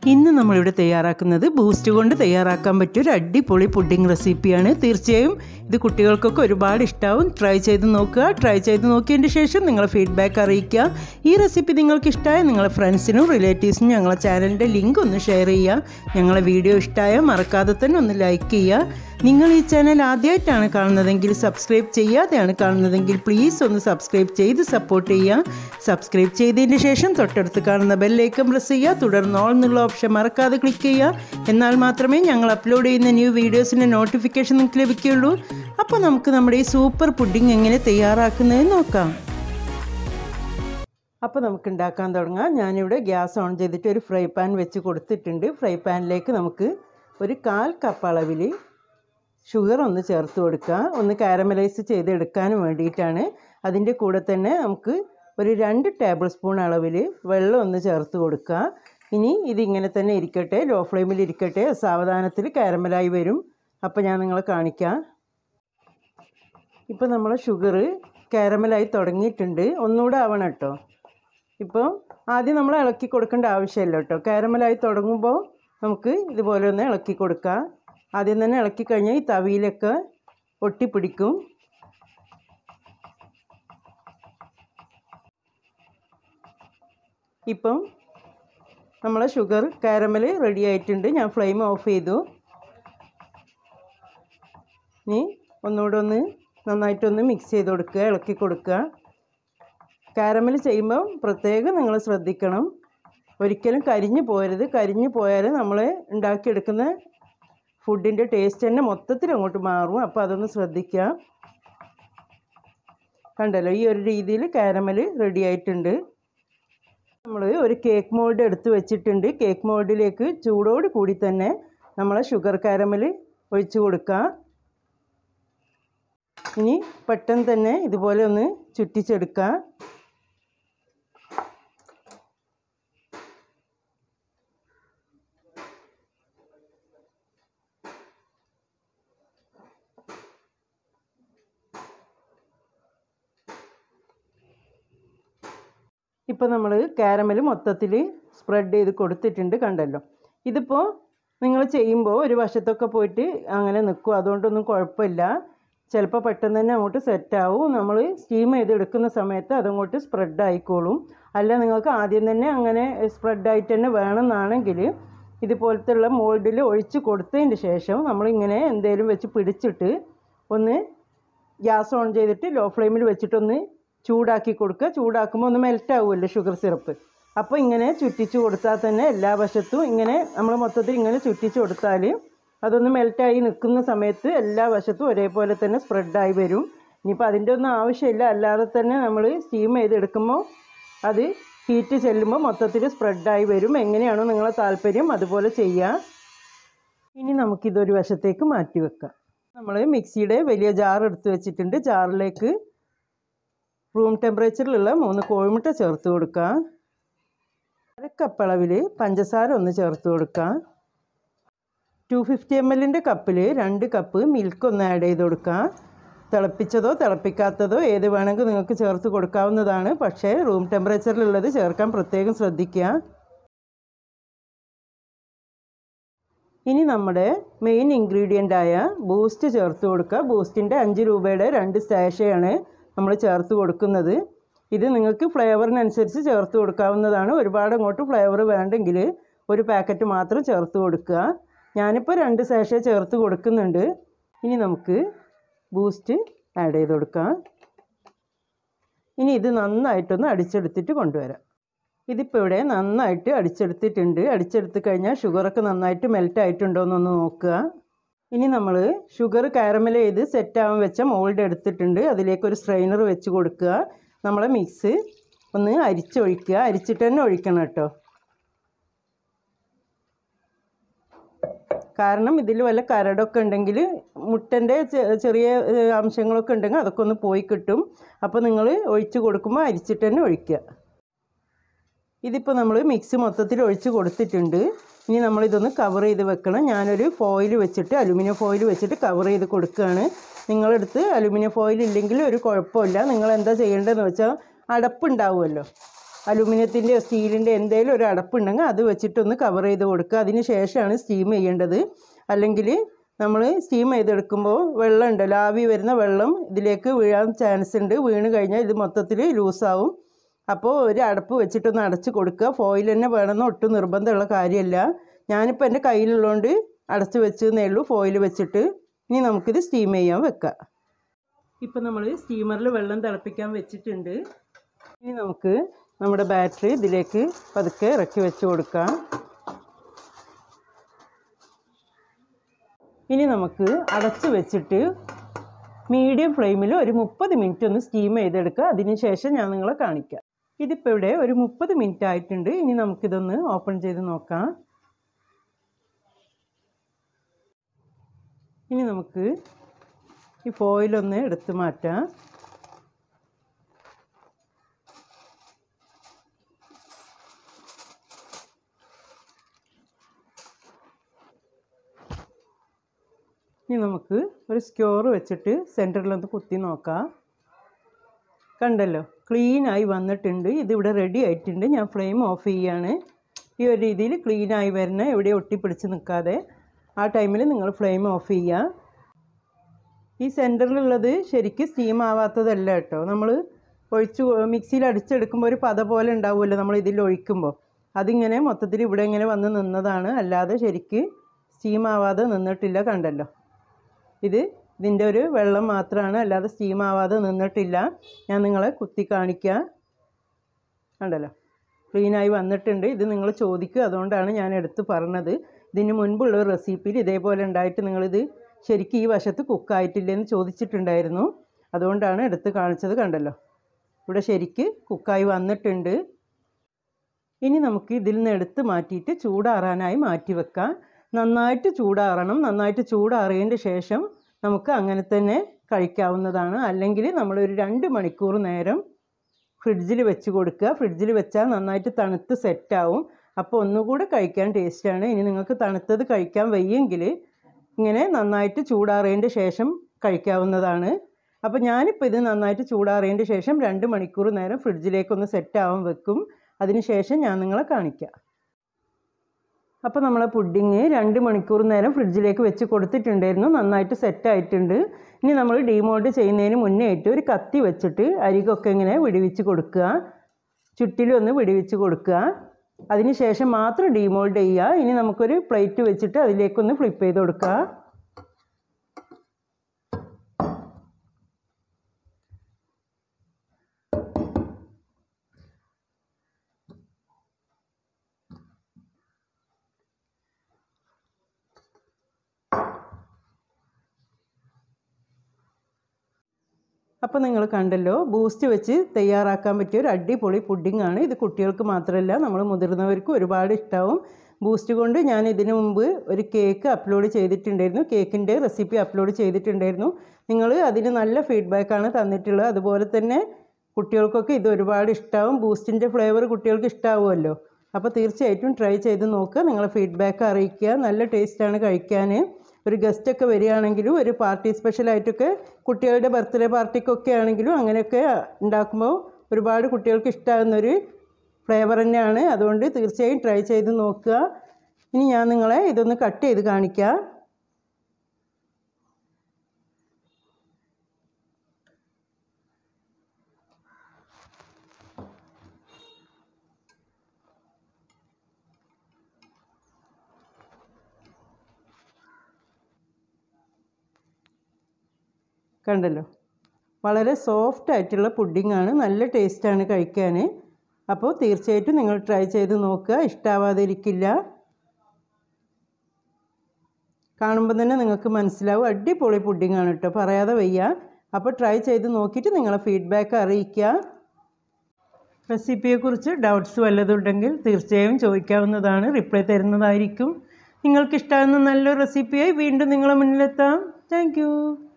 ഇന്ന് നമ്മളിവിടെ തയ്യാറാക്കുന്നത് ബൂസ്റ്റ് കൊണ്ട് തയ്യാറാക്കാൻ പറ്റിയ ഒരു അടിപൊളി പുഡിംഗ് റെസിപ്പിയാണ് തീർച്ചയായും ഇത് കുട്ടികൾക്കൊക്കെ ഒരുപാട് ഇഷ്ടമാവും ട്രൈ ചെയ്ത് നോക്കുക ട്രൈ ചെയ്ത് നോക്കിയതിന് ശേഷം നിങ്ങളെ ഫീഡ്ബാക്ക് അറിയിക്കുക ഈ റെസിപ്പി നിങ്ങൾക്ക് ഇഷ്ടമായ നിങ്ങളെ ഫ്രണ്ട്സിനും റിലേറ്റീവ്സിനും ഞങ്ങളെ ചാനലിൻ്റെ ലിങ്ക് ഒന്ന് ഷെയർ ചെയ്യുക ഞങ്ങളെ വീഡിയോ ഇഷ്ടമായ മറക്കാതെ തന്നെ ഒന്ന് ലൈക്ക് ചെയ്യുക നിങ്ങൾ ഈ ചാനൽ ആദ്യമായിട്ടാണ് കാണുന്നതെങ്കിൽ സബ്സ്ക്രൈബ് ചെയ്യാതെയാണ് കാണുന്നതെങ്കിൽ പ്ലീസ് ഒന്ന് സബ്സ്ക്രൈബ് ചെയ്ത് സപ്പോർട്ട് ചെയ്യുക സബ്സ്ക്രൈബ് ചെയ്തതിന് ശേഷം തൊട്ടടുത്ത് കാണുന്ന ബെല്ലൈക്കൺ പ്രസ് ചെയ്യുക തുടർന്ന് ഓൾ എന്നുള്ള ഓപ്ഷൻ മറക്കാതെ ക്ലിക്ക് ചെയ്യുക എന്നാൽ മാത്രമേ ഞങ്ങൾ അപ്ലോഡ് ചെയ്യുന്ന ന്യൂ വീഡിയോസിൻ്റെ നോട്ടിഫിക്കേഷൻ നിങ്ങൾക്ക് ലഭിക്കുകയുള്ളൂ അപ്പോൾ നമുക്ക് നമ്മുടെ ഈ സൂപ്പർ പുഡിംഗ് എങ്ങനെ തയ്യാറാക്കുന്നതെന്ന് നോക്കാം അപ്പോൾ നമുക്ക് ഉണ്ടാക്കാൻ തുടങ്ങാം ഞാനിവിടെ ഗ്യാസ് ഓൺ ചെയ്തിട്ട് ഒരു ഫ്രൈ പാൻ വെച്ച് കൊടുത്തിട്ടുണ്ട് ഫ്രൈ പാനിലേക്ക് നമുക്ക് ഒരു കാൽ കപ്പ് അളവിൽ ഷുഗർ ഒന്ന് ചേർത്ത് കൊടുക്കുക ഒന്ന് കാരമലൈസ് ചെയ്തെടുക്കാനും വേണ്ടിയിട്ടാണ് അതിൻ്റെ കൂടെ തന്നെ നമുക്ക് ഒരു രണ്ട് ടേബിൾ സ്പൂൺ അളവിൽ വെള്ളം ഒന്ന് ചേർത്ത് കൊടുക്കുക ഇനി ഇതിങ്ങനെ തന്നെ ഇരിക്കട്ടെ ലോ ഫ്ലെയിമിൽ ഇരിക്കട്ടെ സാവധാനത്തിൽ കാരമലായി വരും അപ്പോൾ ഞാൻ നിങ്ങളെ കാണിക്കാം ഇപ്പോൾ നമ്മൾ ഷുഗർ കാരമലായി തുടങ്ങിയിട്ടുണ്ട് ഒന്നുകൂടെ ആവണം കേട്ടോ ഇപ്പോൾ ആദ്യം നമ്മൾ ഇളക്കി കൊടുക്കേണ്ട ആവശ്യമില്ല കേട്ടോ കാരമലായി തുടങ്ങുമ്പോൾ നമുക്ക് ഇതുപോലെ ഒന്ന് ഇളക്കി കൊടുക്കാം ആദ്യം തന്നെ ഇളക്കി കഴിഞ്ഞാൽ ഈ തവിയിലൊക്കെ ഒട്ടിപ്പിടിക്കും ഇപ്പം നമ്മളെ ഷുഗർ കാരമൽ റെഡി ആയിട്ടുണ്ട് ഞാൻ ഫ്ലെയിം ഓഫ് ചെയ്തു ഇനി ഒന്നുകൂടെ ഒന്ന് നന്നായിട്ടൊന്ന് മിക്സ് ചെയ്ത് കൊടുക്കുക ഇളക്കി കൊടുക്കുക കാരമൽ ചെയ്യുമ്പോൾ പ്രത്യേകം നിങ്ങൾ ശ്രദ്ധിക്കണം ഒരിക്കലും കരിഞ്ഞു പോരുത് കരിഞ്ഞു പോയാൽ നമ്മൾ ഉണ്ടാക്കിയെടുക്കുന്ന ഫുഡിൻ്റെ ടേസ്റ്റ് തന്നെ മൊത്തത്തിൽ അങ്ങോട്ട് മാറും അപ്പോൾ അതൊന്ന് ശ്രദ്ധിക്കുക കണ്ടല്ലോ ഈ ഒരു രീതിയിൽ കാരമൽ റെഡി ആയിട്ടുണ്ട് നമ്മൾ ഒരു കേക്ക് മോൾഡ് എടുത്ത് വെച്ചിട്ടുണ്ട് കേക്ക് മോൾഡിലേക്ക് ചൂടോട് കൂടി തന്നെ നമ്മൾ ഷുഗർ കാരമൽ ഒഴിച്ചു കൊടുക്കുക ഇനി പെട്ടെന്ന് തന്നെ ഇതുപോലെ ഒന്ന് ചുറ്റിച്ചെടുക്കുക ഇപ്പോൾ നമ്മൾ കാരമൽ മൊത്തത്തിൽ സ്പ്രെഡ് ചെയ്ത് കൊടുത്തിട്ടുണ്ട് കണ്ടല്ലോ ഇതിപ്പോൾ നിങ്ങൾ ചെയ്യുമ്പോൾ ഒരു വശത്തൊക്കെ പോയിട്ട് അങ്ങനെ നിൽക്കും അതുകൊണ്ടൊന്നും കുഴപ്പമില്ല ചിലപ്പോൾ പെട്ടെന്ന് തന്നെ അങ്ങോട്ട് സെറ്റാവും നമ്മൾ സ്റ്റീം ചെയ്തെടുക്കുന്ന സമയത്ത് അതങ്ങോട്ട് സ്പ്രെഡ് ആയിക്കോളും അല്ല നിങ്ങൾക്ക് ആദ്യം തന്നെ അങ്ങനെ സ്പ്രെഡായിട്ട് തന്നെ വേണമെന്നാണെങ്കിൽ ഇതുപോലത്തുള്ള മോൾഡിൽ ഒഴിച്ച് കൊടുത്തതിന് ശേഷം നമ്മളിങ്ങനെ എന്തെങ്കിലും വെച്ച് പിടിച്ചിട്ട് ഒന്ന് ഗ്യാസ് ഓൺ ചെയ്തിട്ട് ലോ ഫ്ലെയിമിൽ വെച്ചിട്ടൊന്ന് ചൂടാക്കി കൊടുക്കുക ചൂടാക്കുമ്പോൾ ഒന്ന് മെൽറ്റ് ആവുമല്ലോ ഷുഗർ സിറപ്പ് അപ്പോൾ ഇങ്ങനെ ചുറ്റിച്ച് കൊടുത്താൽ തന്നെ എല്ലാ വശത്തും ഇങ്ങനെ നമ്മൾ മൊത്തത്തിൽ ഇങ്ങനെ ചുറ്റിച്ച് കൊടുത്താൽ അതൊന്ന് മെൽറ്റായി നിൽക്കുന്ന സമയത്ത് എല്ലാ വശത്തും ഒരേപോലെ തന്നെ സ്പ്രെഡായി വരും ഇനിയിപ്പോൾ അതിൻ്റെ ഒന്നും ആവശ്യമില്ല അല്ലാതെ തന്നെ നമ്മൾ സ്റ്റീം ചെയ്തെടുക്കുമ്പോൾ അത് ഹീറ്റ് ചെല്ലുമ്പോൾ മൊത്തത്തിൽ സ്പ്രെഡായി വരും എങ്ങനെയാണോ നിങ്ങളെ താല്പര്യം അതുപോലെ ചെയ്യുക ഇനി നമുക്കിതൊരു വശത്തേക്ക് മാറ്റി വെക്കാം നമ്മൾ മിക്സിയുടെ വലിയ ജാർ എടുത്ത് വെച്ചിട്ടുണ്ട് ജാറിലേക്ക് റൂം ടെമ്പറേച്ചറിലുള്ള മൂന്ന് കോഴിമുട്ട ചേർത്ത് കൊടുക്കാം അരക്കപ്പളവിൽ പഞ്ചസാര ഒന്ന് ചേർത്ത് കൊടുക്കാം ടു ഫിഫ്റ്റി എം എല്ലിൻ്റെ കപ്പിൽ രണ്ട് കപ്പ് മിൽക്ക് ഒന്ന് ആഡ് ചെയ്ത് കൊടുക്കാം തിളപ്പിച്ചതോ തിളപ്പിക്കാത്തതോ ഏത് വേണമെങ്കിൽ നിങ്ങൾക്ക് ചേർത്ത് കൊടുക്കാവുന്നതാണ് പക്ഷേ റൂം ടെമ്പറേച്ചറിലുള്ളത് ചേർക്കാൻ പ്രത്യേകം ശ്രദ്ധിക്കുക ഇനി നമ്മുടെ മെയിൻ ഇൻഗ്രീഡിയൻ്റ് ആയ ബൂസ്റ്റ് ചേർത്ത് കൊടുക്കുക ബൂസ്റ്റിൻ്റെ അഞ്ച് രൂപയുടെ രണ്ട് സ്റ്റാഷയാണ് നമ്മൾ ചേർത്ത് കൊടുക്കുന്നത് ഇത് നിങ്ങൾക്ക് ഫ്ലേവറിനനുസരിച്ച് ചേർത്ത് കൊടുക്കാവുന്നതാണ് ഒരുപാട് അങ്ങോട്ട് ഫ്ലേവർ വേണ്ടെങ്കിൽ ഒരു പാക്കറ്റ് മാത്രം ചേർത്ത് കൊടുക്കുക ഞാനിപ്പോൾ രണ്ട് സാഷേ ചേർത്ത് കൊടുക്കുന്നുണ്ട് ഇനി നമുക്ക് ബൂസ്റ്റ് ആഡ് ചെയ്ത് കൊടുക്കാം ഇനി ഇത് നന്നായിട്ടൊന്ന് അടിച്ചെടുത്തിട്ട് കൊണ്ടുവരാം ഇതിപ്പോൾ ഇവിടെ നന്നായിട്ട് അടിച്ചെടുത്തിട്ടുണ്ട് അടിച്ചെടുത്ത് കഴിഞ്ഞാൽ ഷുഗറൊക്കെ നന്നായിട്ട് മെൽറ്റ് ആയിട്ടുണ്ടോ എന്നൊന്ന് നോക്കുക ഇനി നമ്മൾ ഷുഗർ കാരമൽ ചെയ്ത് സെറ്റാവാൻ വെച്ച മോൾഡ് എടുത്തിട്ടുണ്ട് അതിലേക്ക് ഒരു സ്ട്രെയിനർ വെച്ച് കൊടുക്കുക നമ്മളെ മിക്സ് ഒന്ന് അരിച്ചൊഴിക്കുക അരിച്ചിട്ട് തന്നെ ഒഴിക്കണം കേട്ടോ കാരണം ഇതിൽ വല്ല കരടൊക്കെ ഉണ്ടെങ്കിൽ മുട്ടൻ്റെ ചെറിയ അംശങ്ങളൊക്കെ ഉണ്ടെങ്കിൽ അതൊക്കെ ഒന്ന് പോയി കിട്ടും അപ്പോൾ നിങ്ങൾ ഒഴിച്ച് കൊടുക്കുമ്പോൾ അരിച്ചിട്ട് തന്നെ ഒഴിക്കുക ഇതിപ്പോൾ നമ്മൾ മിക്സ് മൊത്തത്തിൽ ഒഴിച്ച് കൊടുത്തിട്ടുണ്ട് ഇനി നമ്മളിതൊന്ന് കവർ ചെയ്ത് വെക്കണം ഞാനൊരു ഫോയിൽ വെച്ചിട്ട് അലുമിനിയം ഫോയിൽ വെച്ചിട്ട് കവർ ചെയ്ത് കൊടുക്കുകയാണ് നിങ്ങളെടുത്ത് അലുമിനിയം ഫോയിൽ ഇല്ലെങ്കിൽ ഒരു കുഴപ്പമില്ല നിങ്ങൾ എന്താ ചെയ്യേണ്ടതെന്ന് വെച്ചാൽ അടപ്പുണ്ടാവുമല്ലോ അലുമിനിയത്തിൻ്റെ സ്റ്റീലിൻ്റെ എന്തെങ്കിലും ഒരു അടപ്പുണ്ടെങ്കിൽ അത് വെച്ചിട്ടൊന്ന് കവർ ചെയ്ത് കൊടുക്കുക അതിന് ശേഷമാണ് സ്റ്റീം ചെയ്യേണ്ടത് അല്ലെങ്കിൽ നമ്മൾ സ്റ്റീം ചെയ്തെടുക്കുമ്പോൾ വെള്ളം ഉണ്ടല്ലോ ആവി വരുന്ന വെള്ളം ഇതിലേക്ക് വീഴാൻ ചാൻസ് ഉണ്ട് വീണ് കഴിഞ്ഞാൽ ഇത് മൊത്തത്തിൽ ലൂസാവും അപ്പോൾ ഒരു അടപ്പ് വെച്ചിട്ടൊന്ന് അടച്ച് കൊടുക്കുക ഫോയിൽ തന്നെ വേണമെന്ന് ഒട്ടും നിർബന്ധമുള്ള കാര്യമല്ല ഞാനിപ്പോൾ എൻ്റെ കയ്യിലുള്ളതുകൊണ്ട് അടച്ച് വെച്ചെന്നേ ഉള്ളൂ ഫോയിൽ വെച്ചിട്ട് ഇനി നമുക്കിത് സ്റ്റീം ചെയ്യാൻ വെക്കാം ഇപ്പം നമ്മൾ സ്റ്റീമറിൽ വെള്ളം തിളപ്പിക്കാൻ വെച്ചിട്ടുണ്ട് ഇനി നമുക്ക് നമ്മുടെ ബാറ്ററി ഇതിലേക്ക് പതുക്കെ ഇറക്കി വെച്ച് കൊടുക്കാം ഇനി നമുക്ക് അടച്ച് വെച്ചിട്ട് മീഡിയം ഫ്ലെയിമിൽ ഒരു മുപ്പത് മിനിറ്റ് ഒന്ന് സ്റ്റീം ചെയ്തെടുക്കുക അതിന് ശേഷം ഞാൻ നിങ്ങളെ കാണിക്കാം ഇതിപ്പോൾ ഇവിടെ ഒരു മുപ്പത് മിനിറ്റ് ആയിട്ടുണ്ട് ഇനി നമുക്കിതൊന്ന് ഓപ്പൺ ചെയ്ത് നോക്കാം ഇനി നമുക്ക് ഈ ഫോയിലൊന്ന് എടുത്ത് മാറ്റാം ഇനി നമുക്ക് ഒരു സ്ക്യോർ വെച്ചിട്ട് സെൻറ്ററിലൊന്ന് കുത്തി നോക്കാം കണ്ടല്ലോ ക്ലീനായി വന്നിട്ടുണ്ട് ഇതിവിടെ റെഡി ആയിട്ടുണ്ട് ഞാൻ ഫ്ലെയിം ഓഫ് ചെയ്യാണ് ഈ ഒരു രീതിയിൽ ക്ലീനായി വരണ എവിടെ ഒട്ടിപ്പിടിച്ച് നിൽക്കാതെ ആ ടൈമിൽ നിങ്ങൾ ഫ്ലെയിം ഓഫ് ചെയ്യുക ഈ സെൻറ്ററിലുള്ളത് ശരിക്കും സ്റ്റീം ആവാത്തതല്ല കേട്ടോ നമ്മൾ ഒഴിച്ച് മിക്സിയിൽ അടിച്ചെടുക്കുമ്പോൾ ഒരു പത പോലെ ഉണ്ടാവുമല്ലോ നമ്മൾ ഇതിൽ ഒഴിക്കുമ്പോൾ അതിങ്ങനെ മൊത്തത്തിൽ ഇവിടെ ഇങ്ങനെ വന്ന് നിന്നതാണ് അല്ലാതെ ശരിക്ക് സ്റ്റീം ആവാതെ നിന്നിട്ടില്ല കണ്ടല്ലോ ഇത് ഇതിൻ്റെ ഒരു വെള്ളം മാത്രമാണ് അല്ലാതെ സ്റ്റീം ആവാതെ നിന്നിട്ടില്ല ഞാൻ നിങ്ങളെ കുത്തി കാണിക്കാം കണ്ടല്ലോ ക്ലീനായി വന്നിട്ടുണ്ട് ഇത് നിങ്ങൾ ചോദിക്കുക അതുകൊണ്ടാണ് ഞാൻ എടുത്ത് പറഞ്ഞത് ഇതിന് മുൻപുള്ള ഒരു റെസിപ്പിയിൽ ഇതേപോലെ ഉണ്ടായിട്ട് നിങ്ങളിത് ശരിക്കും ഈ വശത്ത് കുക്കായിട്ടില്ലെന്ന് ചോദിച്ചിട്ടുണ്ടായിരുന്നു അതുകൊണ്ടാണ് എടുത്ത് കാണിച്ചത് കണ്ടല്ലോ ഇവിടെ ശരിക്ക് കുക്കായി വന്നിട്ടുണ്ട് ഇനി നമുക്ക് ഇതിൽ നിന്ന് എടുത്ത് മാറ്റിയിട്ട് ചൂടാറാനായി മാറ്റി വെക്കാം നന്നായിട്ട് ചൂടാറണം നന്നായിട്ട് ചൂടാറിയതിൻ്റെ ശേഷം നമുക്ക് അങ്ങനെ തന്നെ കഴിക്കാവുന്നതാണ് അല്ലെങ്കിൽ നമ്മളൊരു രണ്ട് മണിക്കൂർ നേരം ഫ്രിഡ്ജിൽ വെച്ച് കൊടുക്കുക ഫ്രിഡ്ജിൽ വെച്ചാൽ നന്നായിട്ട് തണുത്ത് സെറ്റാവും അപ്പോൾ ഒന്നുകൂടെ കഴിക്കാൻ ടേസ്റ്റാണ് ഇനി നിങ്ങൾക്ക് തണുത്തത് കഴിക്കാൻ വയ്യെങ്കിൽ ഇങ്ങനെ നന്നായിട്ട് ചൂടാറിയതിൻ്റെ ശേഷം കഴിക്കാവുന്നതാണ് അപ്പോൾ ഞാനിപ്പോൾ ഇത് നന്നായിട്ട് ചൂടാറിയതിൻ്റെ ശേഷം രണ്ട് മണിക്കൂർ നേരം ഫ്രിഡ്ജിലേക്കൊന്ന് സെറ്റാവാൻ വെക്കും അതിന് ശേഷം ഞാൻ നിങ്ങളെ കാണിക്കാം അപ്പോൾ നമ്മളെ പുഡിങ് രണ്ട് മണിക്കൂർ നേരം ഫ്രിഡ്ജിലേക്ക് വെച്ച് കൊടുത്തിട്ടുണ്ടായിരുന്നു നന്നായിട്ട് സെറ്റായിട്ടുണ്ട് ഇനി നമ്മൾ ഡീമോൾഡ് ചെയ്യുന്നതിന് മുന്നേ ആയിട്ട് ഒരു കത്തി വെച്ചിട്ട് അരികൊക്കെ ഇങ്ങനെ വിടിവിച്ച് കൊടുക്കുക ചുറ്റിലൊന്ന് വിടിവിച്ച് കൊടുക്കുക അതിന് ശേഷം മാത്രം ഡീമോൾഡ് ചെയ്യുക ഇനി നമുക്കൊരു പ്ലേറ്റ് വെച്ചിട്ട് അതിലേക്കൊന്ന് ഫ്ലിപ്പ് ചെയ്ത് കൊടുക്കുക അപ്പോൾ നിങ്ങൾ കണ്ടല്ലോ ബൂസ്റ്റ് വെച്ച് തയ്യാറാക്കാൻ പറ്റിയ ഒരു അടിപൊളി പുഡിംഗ് ആണ് ഇത് കുട്ടികൾക്ക് മാത്രമല്ല നമ്മൾ മുതിർന്നവർക്കും ഒരുപാട് ഇഷ്ടമാവും ബൂസ്റ്റ് കൊണ്ട് ഞാൻ ഇതിനു മുമ്പ് ഒരു കേക്ക് അപ്ലോഡ് ചെയ്തിട്ടുണ്ടായിരുന്നു കേക്കിൻ്റെ റെസിപ്പി അപ്ലോഡ് ചെയ്തിട്ടുണ്ടായിരുന്നു നിങ്ങൾ അതിന് നല്ല ഫീഡ്ബാക്കാണ് തന്നിട്ടുള്ളത് അതുപോലെ തന്നെ കുട്ടികൾക്കൊക്കെ ഇത് ഒരുപാട് ഇഷ്ടമാവും ബൂസ്റ്റിൻ്റെ ഫ്ലേവർ കുട്ടികൾക്ക് ഇഷ്ടമാവുമല്ലോ അപ്പോൾ തീർച്ചയായിട്ടും ട്രൈ ചെയ്ത് നോക്കുക നിങ്ങളെ ഫീഡ്ബാക്ക് അറിയിക്കുക നല്ല ടേസ്റ്റാണ് കഴിക്കാൻ ഒരു ഗസ്റ്റൊക്കെ വരികയാണെങ്കിലും ഒരു പാർട്ടി സ്പെഷ്യലായിട്ടൊക്കെ കുട്ടികളുടെ ബർത്ത്ഡേ പാർട്ടിക്കൊക്കെ ആണെങ്കിലും അങ്ങനെയൊക്കെ ഉണ്ടാക്കുമ്പോൾ ഒരുപാട് കുട്ടികൾക്ക് ഇഷ്ടമാകുന്നൊരു ഫ്ലേവർ തന്നെയാണ് അതുകൊണ്ട് തീർച്ചയായും ട്രൈ ചെയ്ത് നോക്കുക ഇനി ഞാൻ നിങ്ങളെ ഇതൊന്ന് കട്ട് ചെയ്ത് കാണിക്കാം കണ്ടല്ലോ വളരെ സോഫ്റ്റ് ആയിട്ടുള്ള പുഡിംഗ് ആണ് നല്ല ടേസ്റ്റാണ് കഴിക്കാൻ അപ്പോൾ തീർച്ചയായിട്ടും നിങ്ങൾ ട്രൈ ചെയ്ത് നോക്കുക ഇഷ്ടാവാതിരിക്കില്ല കാണുമ്പോൾ തന്നെ നിങ്ങൾക്ക് മനസ്സിലാവും അടിപൊളി പുഡിംഗ് ആണ് കേട്ടോ പറയാതെ വയ്യ അപ്പോൾ ട്രൈ ചെയ്ത് നോക്കിയിട്ട് നിങ്ങളെ ഫീഡ്ബാക്ക് അറിയിക്കുക റെസിപ്പിയെക്കുറിച്ച് ഡൗട്ട്സ് വല്ലതുണ്ടെങ്കിൽ തീർച്ചയായും ചോദിക്കാവുന്നതാണ് റിപ്ലൈ തരുന്നതായിരിക്കും നിങ്ങൾക്കിഷ്ടമാകുന്ന നല്ലൊരു റെസിപ്പിയായി വീണ്ടും നിങ്ങളെ മുന്നിലെത്താം താങ്ക്